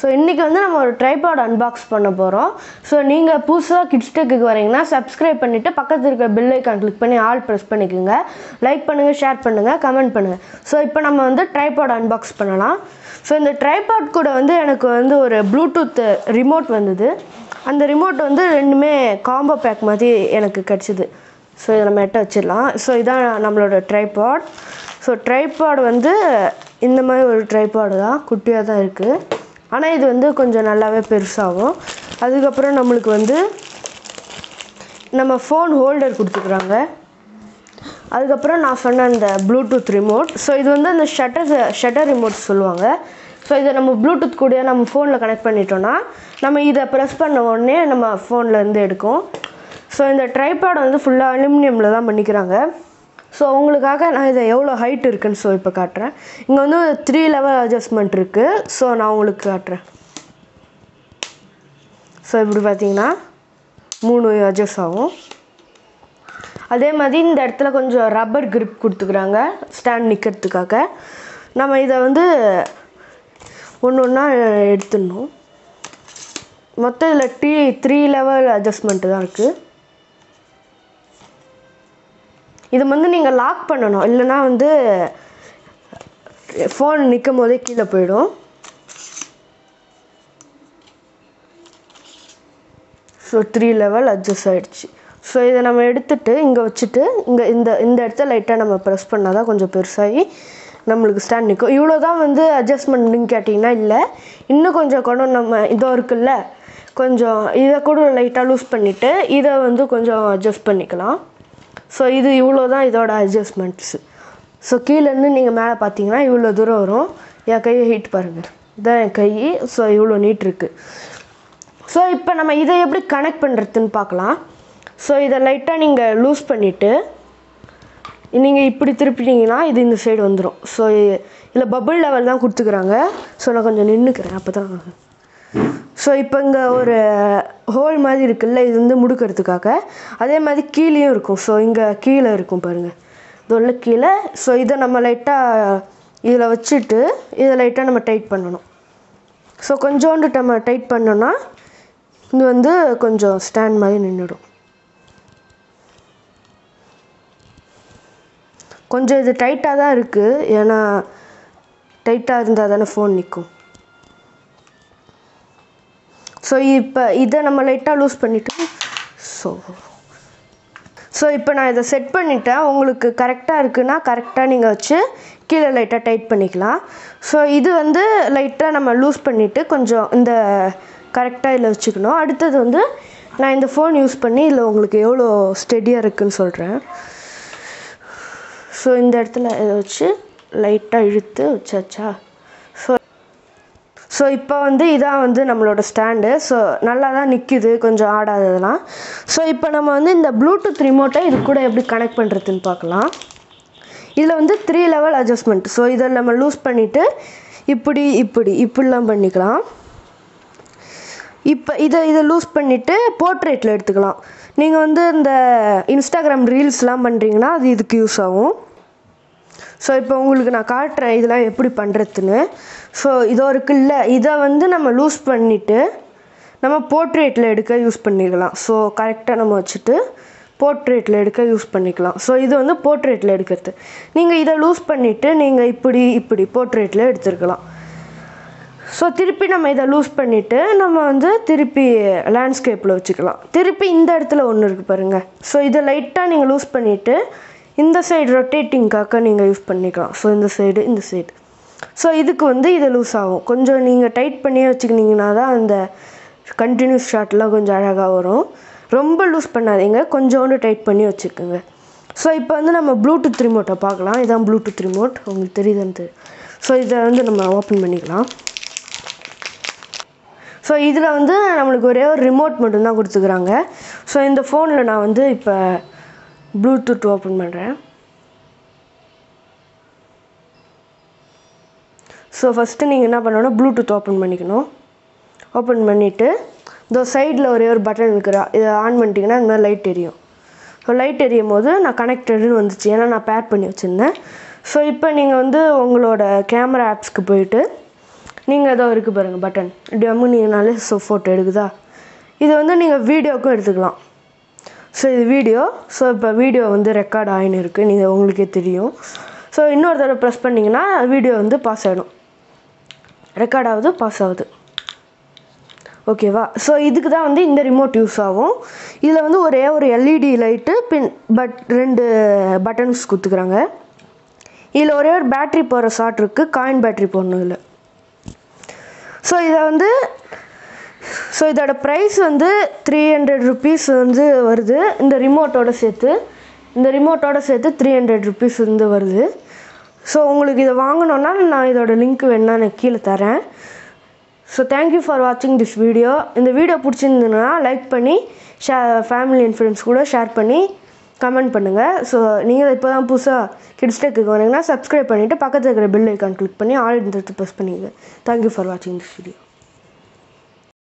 so இன்றைக்கி வந்து நம்ம ஒரு ட்ரைபாட் அன்பாக்ஸ் பண்ண போகிறோம் ஸோ நீங்கள் புதுசாக கிட்ஸ் டெக்குக்கு வரீங்கன்னா சப்ஸ்கிரைப் பண்ணிவிட்டு பக்கத்தில் இருக்க பெல் ஐக்கான் கிளிக் பண்ணி ஆல் ப்ரெஸ் பண்ணிக்கோங்க லைக் பண்ணுங்கள் ஷேர் பண்ணுங்கள் கமெண்ட் பண்ணுங்கள் ஸோ இப்போ நம்ம வந்து ட்ரைபாட் அன்பாக்ஸ் பண்ணலாம் ஸோ இந்த ட்ரைபாட் கூட வந்து எனக்கு வந்து ஒரு ப்ளூடூத் ரிமோட் வந்தது அந்த ரிமோட் வந்து ரெண்டுமே காம்போ பேக் மாதிரி எனக்கு கிடச்சிது ஸோ இதை நம்ம எட்ட வச்சிடலாம் ஸோ இதான் நம்மளோட ட்ரைபாட் ஸோ ட்ரைபாட் வந்து இந்த மாதிரி ஒரு ட்ரைபாடு தான் குட்டியாக தான் இருக்குது ஆனால் இது வந்து கொஞ்சம் நல்லாவே பெருசாகும் அதுக்கப்புறம் நம்மளுக்கு வந்து நம்ம ஃபோன் ஹோல்டர் கொடுத்துக்குறாங்க அதுக்கப்புறம் நான் சொன்ன அந்த ப்ளூடூத் ரிமோட் ஸோ இது வந்து அந்த ஷட்டர் ஷட்டர் ரிமோட் சொல்லுவாங்க ஸோ இதை நம்ம ப்ளூடூத் கூட நம்ம ஃபோனில் கனெக்ட் பண்ணிட்டோன்னா நம்ம இதை ப்ரெஸ் பண்ண உடனே நம்ம ஃபோனில் இருந்து எடுக்கும் ஸோ இந்த ட்ரைபேட் வந்து ஃபுல்லாக அலுமினியமில் தான் பண்ணிக்கிறாங்க ஸோ உங்களுக்காக நான் இதை எவ்வளோ ஹைட் இருக்குன்னு ஸோ இப்போ காட்டுறேன் இங்கே வந்து த்ரீ லெவல் அட்ஜஸ்ட்மெண்ட் இருக்குது ஸோ நான் உங்களுக்கு காட்டுறேன் ஸோ இப்படி பார்த்தீங்கன்னா மூணு அட்ஜஸ்ட் ஆகும் அதே மாதிரி இந்த இடத்துல கொஞ்சம் ரப்பர் grip கொடுத்துக்குறாங்க ஸ்டாண்ட் நிற்கிறதுக்காக நம்ம இதை வந்து ஒன்று ஒன்றா எடுத்துடணும் மொத்தம் இதில் டி த்ரீ லெவல் அட்ஜஸ்ட்மெண்ட்டு தான் இருக்குது இது வந்து நீங்கள் லாக் பண்ணணும் இல்லைன்னா வந்து ஃபோன் நிற்கும் போதே கீழே போயிடும் ஸோ த்ரீ லெவல் அட்ஜஸ்ட் ஆகிடுச்சு ஸோ இதை நம்ம எடுத்துட்டு இங்கே வச்சுட்டு இங்கே இந்த இந்த இடத்த லைட்டாக நம்ம ப்ரெஸ் பண்ணால் தான் கொஞ்சம் பெருசாகி நம்மளுக்கு ஸ்டாண்ட் நிற்கும் இவ்வளோ தான் வந்து அட்ஜஸ்ட்மெண்ட்னு கேட்டிங்கன்னா இல்லை இன்னும் கொஞ்சம் கூட நம்ம இதோ இருக்குல்ல கொஞ்சம் இதை கூட லைட்டாக லூஸ் பண்ணிவிட்டு இதை வந்து கொஞ்சம் அட்ஜஸ்ட் பண்ணிக்கலாம் ஸோ இது இவ்வளோ தான் இதோட அட்ஜஸ்ட்மெண்ட்ஸு ஸோ கீழேருந்து நீங்கள் மேலே பார்த்தீங்கன்னா இவ்வளோ தூரம் வரும் என் கையை ஹீட் பாருங்கள் இதான் என் கை ஸோ இவ்வளோ நீட் இருக்குது ஸோ இப்போ நம்ம இதை எப்படி கனெக்ட் பண்ணுறதுன்னு பார்க்கலாம் ஸோ இதை லைட்டாக நீங்கள் லூஸ் பண்ணிவிட்டு நீங்கள் இப்படி திருப்பிட்டீங்கன்னா இது இந்த சைடு வந்துடும் ஸோ இதில் பபுள் லெவல் தான் கொடுத்துக்குறாங்க ஸோ நான் கொஞ்சம் நின்றுக்கிறேன் அப்போ தான் ஸோ இப்போ இங்கே ஒரு ஹோல் மாதிரி இருக்குல்ல இது வந்து முடுக்கிறதுக்காக அதே மாதிரி கீழேயும் இருக்கும் ஸோ இங்கே கீழே இருக்கும் பாருங்கள் இது உள்ள கீழே ஸோ இதை நம்ம லைட்டாக இதில் வச்சுட்டு இதை லைட்டாக நம்ம டைட் பண்ணணும் ஸோ கொஞ்சோண்டு நம்ம டைட் பண்ணோன்னா இது வந்து கொஞ்சம் ஸ்டாண்ட் மாதிரி நின்றுடும் கொஞ்சம் இது டைட்டாக தான் இருக்குது ஏன்னா டைட்டாக இருந்தால் தானே ஃபோன் நிற்கும் ஸோ இப்போ இதை நம்ம லைட்டாக லூஸ் பண்ணிவிட்டு ஸோ ஸோ இப்போ நான் இதை செட் பண்ணிட்டேன் உங்களுக்கு கரெக்டாக இருக்குன்னா கரெக்டாக நீங்கள் வச்சு கீழே லைட்டாக டைட் பண்ணிக்கலாம் ஸோ இது வந்து லைட்டாக நம்ம லூஸ் பண்ணிவிட்டு கொஞ்சம் இந்த கரெக்டாக இதில் வச்சுக்கணும் அடுத்தது வந்து நான் இந்த ஃபோன் யூஸ் பண்ணி இதில் உங்களுக்கு எவ்வளோ ஸ்டெடியாக இருக்குன்னு சொல்கிறேன் ஸோ இந்த இடத்துல இதை வச்சு லைட்டாக இழுத்து வச்சாச்சா ஸோ ஸோ இப்போ வந்து இதான் வந்து நம்மளோட ஸ்டாண்டு ஸோ நல்லா தான் நிற்கிது கொஞ்சம் ஆடாததெல்லாம் ஸோ இப்போ நம்ம வந்து இந்த ப்ளூடூத் ரிமோட்டை இது கூட எப்படி கனெக்ட் பண்ணுறதுன்னு பார்க்கலாம் இதில் வந்து த்ரீ லெவல் அட்ஜஸ்ட்மெண்ட் ஸோ இதை நம்ம லூஸ் பண்ணிவிட்டு இப்படி இப்படி இப்படிலாம் பண்ணிக்கலாம் இப்போ இதை இதை லூஸ் பண்ணிவிட்டு போர்ட்ரேட்டில் எடுத்துக்கலாம் நீங்கள் வந்து இந்த இன்ஸ்டாகிராம் ரீல்ஸ்லாம் பண்ணுறீங்கன்னா அது இதுக்கு யூஸ் ஆகும் ஸோ இப்போ உங்களுக்கு நான் காட்டுறேன் இதெல்லாம் எப்படி பண்ணுறதுன்னு ஸோ இதோ இருக்குல்ல இதை வந்து நம்ம லூஸ் பண்ணிவிட்டு நம்ம போர்ட்ரேட்டில் எடுக்க யூஸ் பண்ணிக்கலாம் ஸோ கரெக்டாக நம்ம வச்சுட்டு போர்ட்ரேட்டில் எடுக்க யூஸ் பண்ணிக்கலாம் ஸோ இது வந்து போர்ட்ரேட்டில் எடுக்கிறது நீங்கள் இதை லூஸ் பண்ணிவிட்டு நீங்கள் இப்படி இப்படி போர்ட்ரேட்டில் எடுத்துருக்கலாம் ஸோ திருப்பி நம்ம இதை லூஸ் பண்ணிவிட்டு நம்ம வந்து திருப்பி லேண்ட்ஸ்கேப்பில் வச்சுக்கலாம் திருப்பி இந்த இடத்துல ஒன்று இருக்குது பாருங்கள் ஸோ இதை லைட்டாக நீங்கள் லூஸ் பண்ணிவிட்டு இந்த சைடு ரொட்டேட்டிங்காக நீங்கள் யூஸ் பண்ணிக்கலாம் ஸோ இந்த சைடு இந்த சைடு ஸோ இதுக்கு வந்து இது லூஸ் ஆகும் கொஞ்சம் நீங்கள் டைட் பண்ணியே வச்சுக்கினீங்கன்னா தான் அந்த கண்டினியூஸ் ஷாட்லாம் கொஞ்சம் அழகாக வரும் ரொம்ப லூஸ் பண்ணாதீங்க கொஞ்சோண்டு டைட் பண்ணி வச்சுக்கோங்க ஸோ இப்போ வந்து நம்ம ப்ளூடூத் ரிமோட்டை பார்க்கலாம் இதான் ப்ளூடூத் ரிமோட் உங்களுக்கு தெரியுதுன்னு தெரியும் ஸோ இதை வந்து நம்ம ஓப்பன் பண்ணிக்கலாம் ஸோ இதில் வந்து நம்மளுக்கு ஒரே ஒரு ரிமோட் மட்டும்தான் கொடுத்துக்குறாங்க ஸோ இந்த ஃபோனில் நான் வந்து இப்போ ப்ளூடூத் ஓப்பன் பண்ணுறேன் ஸோ ஃபஸ்ட்டு நீங்கள் என்ன பண்ணணும் ப்ளூடூத் ஓப்பன் பண்ணிக்கணும் ஓப்பன் பண்ணிவிட்டு இந்த சைடில் ஒரே ஒரு பட்டன் இருக்கிறா இதை ஆன் பண்ணிட்டீங்கன்னா இந்த மாதிரி லைட் எரியும் ஸோ லைட் எரியும் போது நான் கனெக்டடுன்னு வந்துச்சு ஏன்னா நான் பேர் பண்ணி வச்சுருந்தேன் ஸோ இப்போ நீங்கள் வந்து உங்களோட கேமரா ஆப்ஸ்க்கு போயிட்டு நீங்கள் ஏதோ இருக்குது பாருங்கள் பட்டன் இப்படி அமுனினாலே ஸோ ஃபோட்டோ எடுக்குதா இது வந்து நீங்கள் வீடியோக்கும் எடுத்துக்கலாம் ஸோ இது வீடியோ ஸோ இப்போ வீடியோ வந்து ரெக்கார்ட் ஆகின்னு இருக்குது நீங்கள் உங்களுக்கே தெரியும் ஸோ இன்னொரு தடவை ப்ரெஸ் பண்ணிங்கன்னா வீடியோ வந்து பாஸ் ஆகிடும் ரெக்கார்ட் ஆகுது பாஸ் ஆகுது ஓகேவா ஸோ இதுக்கு தான் வந்து இந்த ரிமோட் யூஸ் ஆகும் இதில் வந்து ஒரே ஒரு எல்இடி லைட்டு பின் பட் ரெண்டு பட்டன்ஸ் கொடுத்துக்குறாங்க இதில் ஒரே ஒரு பேட்ரி போகிற ஷார்ட் இருக்குது காயின் பேட்ரி போடணும் இதில் ஸோ இதை வந்து ஸோ இதோட ப்ரைஸ் வந்து த்ரீ ஹண்ட்ரட் ருபீஸ் வந்து வருது இந்த ரிமோட்டோட சேர்த்து இந்த ரிமோட்டோட சேர்த்து த்ரீ ஹண்ட்ரட் ருபீஸ் வந்து வருது ஸோ உங்களுக்கு இதை வாங்கணுன்னா நான் இதோட லிங்க் வேணா நான் கீழே தரேன் ஸோ தேங்க்யூ ஃபார் வாட்சிங் திஸ் வீடியோ இந்த வீடியோ பிடிச்சிருந்ததுன்னா லைக் பண்ணி ஷே ஃபேமிலி அண்ட் ஃப்ரெண்ட்ஸ் கூட ஷேர் பண்ணி கமெண்ட் பண்ணுங்கள் ஸோ நீங்கள் இப்போ தான் புதுசாக கிட்ஸ் டெக்கு வரீங்கன்னா சப்ஸ்கிரைப் பண்ணிவிட்டு பக்கத்தில் இருக்கிற பெல் ஐக்கான் கிளிக் பண்ணி ஆல் இந்த ப்ரெஸ் பண்ணிங்க தேங்க்யூ ஃபார் வாட்சிங் திஸ் வீடியோ